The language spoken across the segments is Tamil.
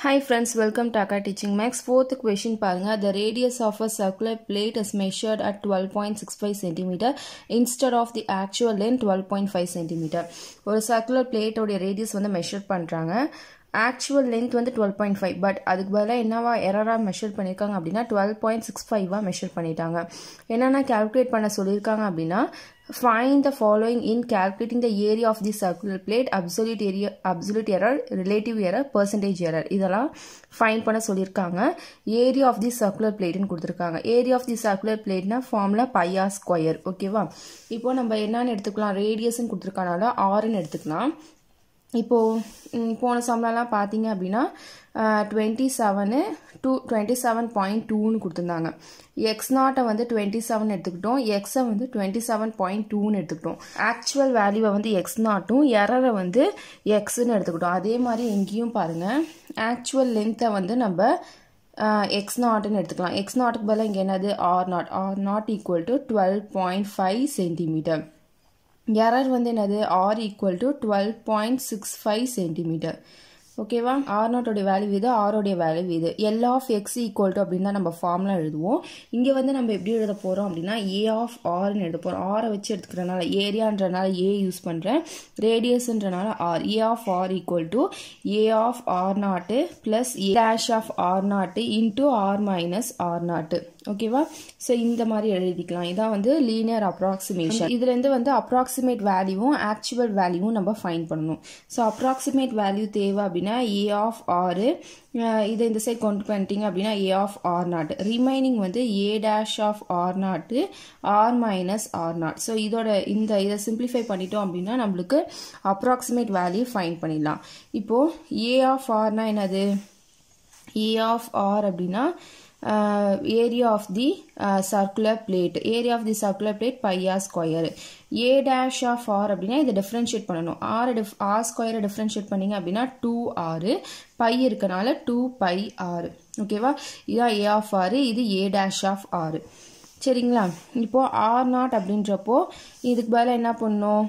Hi friends, welcome to Akka Teaching Max. Fourth question பாருங்க the radius of a circular plate is measured at 12.65 cm instead of the actual length 12.5 cm. ஒரு circular plate உடைய radius வந்து measure பண்றாங்க ஆக்சுவல் லென்த் வந்து டுவெல் பாயிண்ட் ஃபைவ் பட் அதுக்கு பதிலாக என்னவா எரராக மெஷர் பண்ணியிருக்காங்க அப்படின்னா டுவெல் பாயிண்ட் சிக்ஸ் ஃபைவாக மெஷர் பண்ணிட்டாங்க என்னென்னா கேல்குலேட் பண்ண சொல்லியிருக்காங்க அப்படின்னா find the following in calculating the area of the circular plate absolute area absolute error relative error percentage error இதெல்லாம் ஃபைன் பண்ண சொல்லியிருக்காங்க ஏரியா ஆஃப் தி சர்க்குலர் பிளேட்னு கொடுத்துருக்காங்க ஏரியா ஆஃப் தி சர்க்குலர் பிளேட்னா ஃபார்முலா பையா ஸ்கொயர் ஓகேவா இப்போ நம்ம என்னன்னு எடுத்துக்கலாம் ரேடியஸ்ன்னு கொடுத்துருக்கனால ஆறுன்னு எடுத்துக்கலாம் இப்போது போன சம்பளம்லாம் பார்த்தீங்க அப்படின்னா twenty seven two twenty seven point டூன்னு கொடுத்துருந்தாங்க எக்ஸ் நாட்டை வந்து டுவெண்ட்டி செவன் எடுத்துக்கிட்டோம் எக்ஸை வந்து டுவெண்ட்டி செவன் பாயிண்ட் டூன்னு எடுத்துக்கிட்டோம் ஆக்சுவல் வேல்யூவை வந்து எக்ஸ் நாட்டும் எரரை வந்து எக்ஸ்ன்னு எடுத்துக்கிட்டோம் அதே மாதிரி எங்கேயும் பாருங்கள் ஆக்சுவல் லென்த்தை வந்து நம்ம எக்ஸ் நாட்னு எடுத்துக்கலாம் எக்ஸ் நாட்டுக்கு பதிலாக இங்கே என்னது R naught R naught equal to twelve point five centimetre error வந்து என்னது R equal to twelve point six five centimetre ஓகேவா ஆர் நாட்டோடைய வேல்யூ இது ஆரோடைய வேல்யூ இது L of X equal to அப்படின்னு தான் நம்ம ஃபார்முலா எழுதுவோம் இங்கே வந்து நம்ம எப்படி எழுத போகிறோம் அப்படின்னா ஏ ஆஃப் ஆர்னு எழுத போகிறோம் ஆரை வச்சு எடுத்துக்கிறனால ஏரியான்றனால ஏ யூஸ் பண்ணுறேன் ரேடியஸ்ன்றனால R A of R equal to A of R naught plus A dash of R naught into R minus R naught ஓகேவா ஸோ இந்த மாதிரி எழுதிக்கலாம் இதான் வந்து லீனியர் அப்ராக்சிமேஷன் இதுலேருந்து வந்து அப்ராக்சிமேட் வேல்யூவும் ஆக்சுவல் வேல்யூவும் நம்ம ஃபைன் பண்ணணும் ஸோ அப்ராக்சிமேட் வேல்யூ தேவை அப்படின்னா ஏ ஆஃப் ஆறு இதை இந்த சைட் கொண்டு பண்ணிட்டீங்க அப்படின்னா A of R naught remaining வந்து A dash of R naught R minus R naught so இதோட இந்த இதை சிம்பிளிஃபை பண்ணிட்டோம் அப்படின்னா நம்மளுக்கு அப்ராக்சிமேட் வேல்யூ ஃபைன் பண்ணிடலாம் இப்போது ஏ ஆஃப் ஆர்னா என்னது ஏ ஆஃப் ஆர் அப்படின்னா area of the circular plate area of the circular plate pi r square A dash of R அப்படின்னா இதை டிஃப்ரென்ஷியேட் பண்ணணும் ஆர் டிஃப் ஆர் ஸ்கொயரை டிஃப்ரென்ஷியேட் பண்ணிங்க அப்படின்னா டூ ஆறு பை இருக்கனால டூ பை ஆறு ஓகேவா இதான் ஏ ஆஃப் ஆறு இது ஏ டேஷ் ஆஃப் ஆறு சரிங்களா இப்போது ஆர் நாட் அப்படின்றப்போ இதுக்கு பதிலாக என்ன பண்ணணும்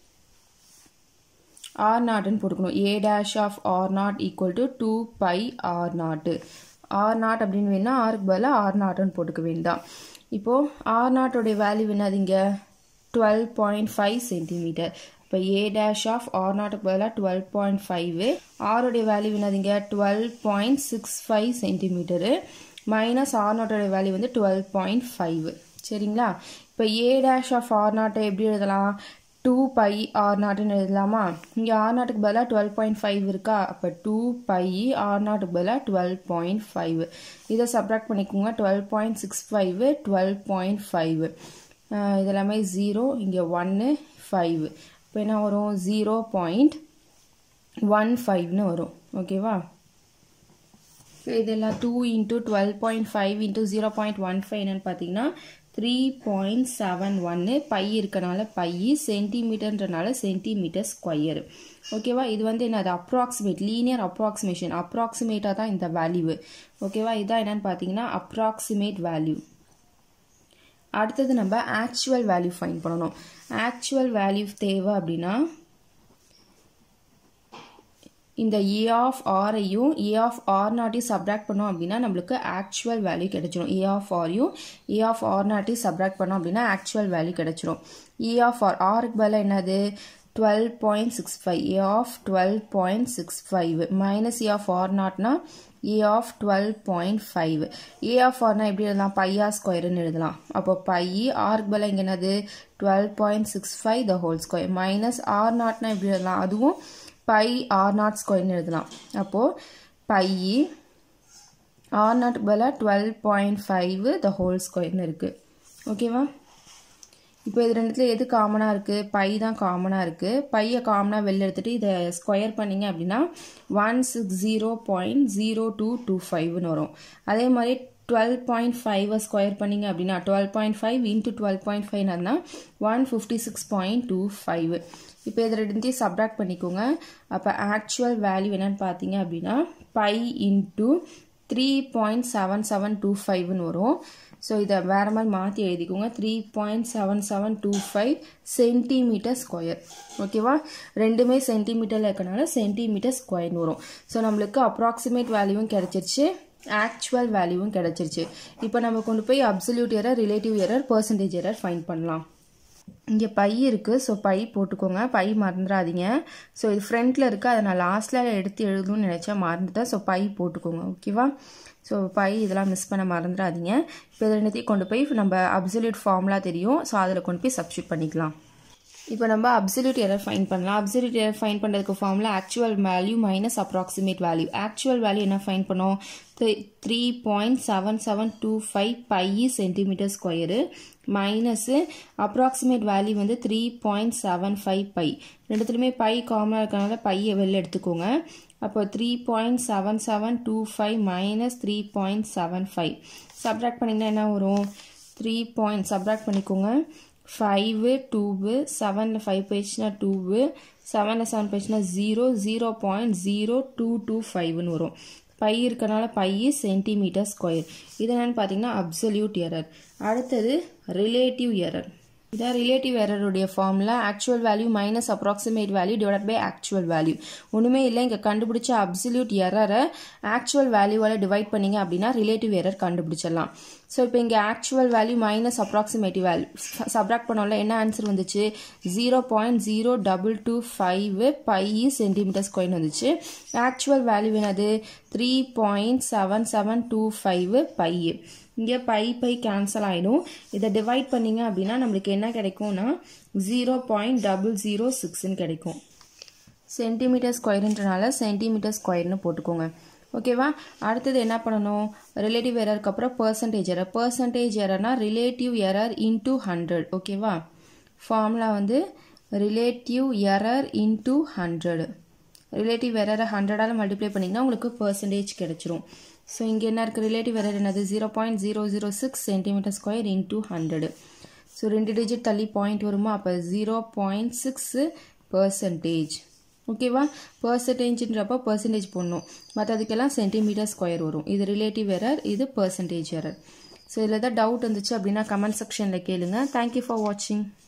ஆர் நாட்னு போட்டுக்கணும் A dash of R naught equal to two pi R naught R naught அப்படின்னு வேணா ஆருக்கு பதிலாக ஆர் நாட்டுன்னு போட்டுக்க வேண்டாம் இப்போது ஆர் நாட்டோடைய வேல்யூ என்னதுங்க டுவெல் பாயிண்ட் ஃபைவ் சென்டிமீட்டர் இப்போ ஏ டேஷ் ஆஃப் ஆர் நாட்டுக்கு பதிலாக டுவெல் பாயிண்ட் ஃபைவ் ஆருடைய வேல்யூ என்னதுங்க twelve point six five centimetre minus R நாட்டோடைய வேல்யூ வந்து டுவெல் பாயிண்ட் ஃபைவ் சரிங்களா இப்போ ஏ டேஷ் ஆஃப் ஆர் நாட்டை எப்படி எழுதலாம் டூ பை ஆர் நாட்டுன்னு எழுதலாமா இங்கே ஆர் நாட்டுக்கு பதிலாக டுவெல் பாயிண்ட் ஃபைவ் இருக்கா அப்போ டூ பை ஆர் நாட்டுக்கு பதிலாக டுவெல் பாயிண்ட் ஃபைவ் இதை சப்ராக்ட் பண்ணிக்கோங்க twelve point six five twelve point five இதெல்லாமே ஜீரோ இங்கே ஒன்று ஃபைவ் இப்போ என்ன வரும் ஜீரோ பாயிண்ட் ஒன் ஃபைவ்னு வரும் ஓகேவா இதெல்லாம் two into twelve point five into zero point one five என்னன்னு பார்த்தீங்கன்னா த்ரீ பாயிண்ட் செவன் ஒன்று பை இருக்கனால பை சென்டிமீட்டர்ன்றனால சென்டிமீட்டர் ஸ்கொயர் ஓகேவா இது வந்து என்னது அப்ராக்சிமேட் லீனியர் அப்ராக்சிமேஷன் அப்ராக்சிமேட்டாக தான் இந்த வேல்யூ ஓகேவா இதான் என்னன்னு பார்த்தீங்கன்னா அப்ராக்சிமேட் வேல்யூ அடுத்தது நம்ம ஆக்சுவல் வேல்யூ ஃபைன் பண்ணணும் ஆக்சுவல் வேல்யூ தேவை அப்படின்னா இந்த ஏ ஆஃப் ஆரையும் ஏ ஆஃப் ஆர் நாட்டையும் சப்ராக்ட் பண்ணோம் அப்படின்னா நம்மளுக்கு ஆக்சுவல் வேல்யூ கிடைச்சிரும் ஏ ஆஃப் ஆரையும் ஏ ஆஃப் ஆர் நாட்டையும் சப்ராக்ட் பண்ணோம் அப்படின்னா ஆக்சுவல் வேல்யூ கிடைச்சிரும் ஏ ஆஃப் ஆர் ஆருக்கு பதிலாக என்னது twelve point six five A of twelve point six five minus A of R நாட்னா A of twelve point five A of ஆர்னா எப்படி எழுதலாம் பையா ஸ்கொயர்னு எழுதலாம் அப்போ பை ஆருக்கு பதிலாக இங்கே என்னது twelve point six five the whole square minus R நாட்னா எப்படி எழுதலாம் அதுவும் பை ஆர் நாட் ஸ்கொயர்னு எழுதலாம் அப்போது பை ஆர் நாட் பதிலாக twelve point five the whole ஸ்கொயர்னு இருக்குது ஓகேவா இப்போ இது ரெண்டுத்துல எது காமனாக இருக்குது பை தான் காமனாக இருக்குது பையை காமனாக வெளில எடுத்துகிட்டு இதை ஸ்கொயர் பண்ணிங்க அப்படின்னா one six zero point zero two two ஃபைவ்னு வரும் அதே மாதிரி டுவெல் பாயிண்ட் ஃபைவை ஸ்கொயர் பண்ணிங்க அப்படின்னா twelve point five into twelve point ஃபைவ்னா one fifty six point two five இப்போ இது ரெண்டுத்தையும் சப்ராக்ட் பண்ணிக்கோங்க அப்போ ஆக்சுவல் வேல்யூ என்னன்னு பார்த்தீங்க அப்படின்னா pi into three point seven seven two ஃபைவ்னு வரும் ஸோ இதை வேறு மாதிரி மாற்றி எழுதிக்கோங்க three point seven seven two five centimetre square ஓகேவா ரெண்டுமே சென்டிமீட்டரில் இருக்கனால சென்டிமீட்டர் ஸ்கொயர்னு வரும் ஸோ நம்மளுக்கு அப்ராக்சிமேட் வேல்யூவும் கிடச்சிருச்சு ஆக்சுவல் வேல்யூவும் கிடச்சிருச்சு இப்போ நம்ம கொண்டு போய் absolute error relative error percentage error find பண்ணலாம் இங்கே பை இருக்குது ஸோ பை போட்டுக்கோங்க பை மறந்துடாதீங்க ஸோ இது ஃப்ரண்ட்டில் இருக்குது அதை நான் லாஸ்ட்டில் எடுத்து எழுதணும்னு நினச்சா மறந்துட்டேன் ஸோ பை போட்டுக்கோங்க ஓகேவா ஸோ பை இதெல்லாம் மிஸ் பண்ண மறந்துடாதீங்க இப்போ இதை ரெண்டுத்தையும் கொண்டு போய் நம்ம அப்சல்யூட் ஃபார்முலா தெரியும் ஸோ அதில் கொண்டு போய் சப்ஸ்டியூட் பண்ணிக்கலாம் இப்போ நம்ம அப்சல்யூட் எரர் ஃபைன் பண்ணலாம் அப்சல்யூட் எரர் ஃபைன் பண்ணுறதுக்கு formula actual value minus approximate value actual value என்ன ஃபைன் பண்ணோம் three point seven seven two five pi centimetre square minus approximate value வந்து three point seven five pi ரெண்டுத்துலையுமே பை காமனாக இருக்கனால பையை வெளில எடுத்துக்கோங்க அப்போ three point seven seven two five minus three point seven five subtract பண்ணிங்கன்னா என்ன வரும் த்ரீ பாயிண்ட் சப்ராக்ட் பண்ணிக்கோங்க ஃபைவு டூவு செவனில் ஃபைவ் போயிடுச்சுன்னா டூவு செவனில் செவன் போயிடுச்சுன்னா zero zero point zero two two ஃபைவ்னு வரும் பை இருக்கனால பை சென்டிமீட்டர் ஸ்கொயர் இது என்னன்னு பார்த்தீங்கன்னா அப்சல்யூட் எரர் அடுத்தது ரிலேட்டிவ் எரர் இதான் ரிலேட்டிவ் எரருடைய formula actual value minus approximate value divide by actual value ஒன்றுமே இல்லை இங்கே கண்டுபிடிச்ச அப்சல்யூட் எரரை ஆக்சுவல் வேல்யூவால் டிவைட் பண்ணிங்க அப்படின்னா ரிலேட்டிவ் எரர் கண்டுபிடிச்சிடலாம் ஸோ இப்போ இங்கே actual value minus approximative value subtract பண்ணோம்ல என்ன ஆன்சர் வந்துச்சு zero point zero double two five pi centimetre ஸ்கொயர்னு வந்துச்சு ஆக்சுவல் வேல்யூ என்னது three point seven seven two five pi இங்கே பை பை கேன்சல் ஆகிடும் இதை டிவைட் பண்ணிங்க அப்படின்னா நம்மளுக்கு என்ன கிடைக்கும்னா ஜீரோ பாயிண்ட் டபுள் ஜீரோ சிக்ஸ்ன்னு கிடைக்கும் சென்டிமீட்டர் ஸ்கொயருன்றனால சென்டிமீட்டர் ஸ்கொயர்னு போட்டுக்கோங்க ஓகேவா அடுத்தது என்ன பண்ணணும் ரிலேட்டிவ் எரருக்கு அப்புறம் பர்சன்டேஜ் எரர் பர்சன்டேஜ் எரர்னா ரிலேட்டிவ் எரர் இன்டூ ஹண்ட்ரட் ஓகேவா ஃபார்முலா வந்து relative error into hundred relative எரரை ஹண்ட்ரடால் மல்டிப்ளை பண்ணிங்கன்னா உங்களுக்கு பர்சன்டேஜ் கிடைச்சிரும் ஸோ இங்கே என்ன இருக்குது ரிலேட்டிவ் எரர் என்னது zero point zero zero six centimetre square into hundred so ரெண்டு டிஜிட் தள்ளி பாயிண்ட் வருமா அப்போ ஜீரோ பாயிண்ட் சிக்ஸு பர்சன்டேஜ் ஓகேவா பர்சன்டேஜ்ன்றப்போ பர்சன்டேஜ் போடணும் மற்றதுக்கெல்லாம் சென்டிமீட்டர் ஸ்கொயர் வரும் இது ரிலேட்டிவ் எரர் இது பர்சன்டேஜ் எரர் ஸோ இதில் ஏதாவது டவுட் இருந்துச்சு அப்படின்னா கமெண்ட் செக்ஷனில் கேளுங்க தேங்க்யூ ஃபார் வாட்சிங்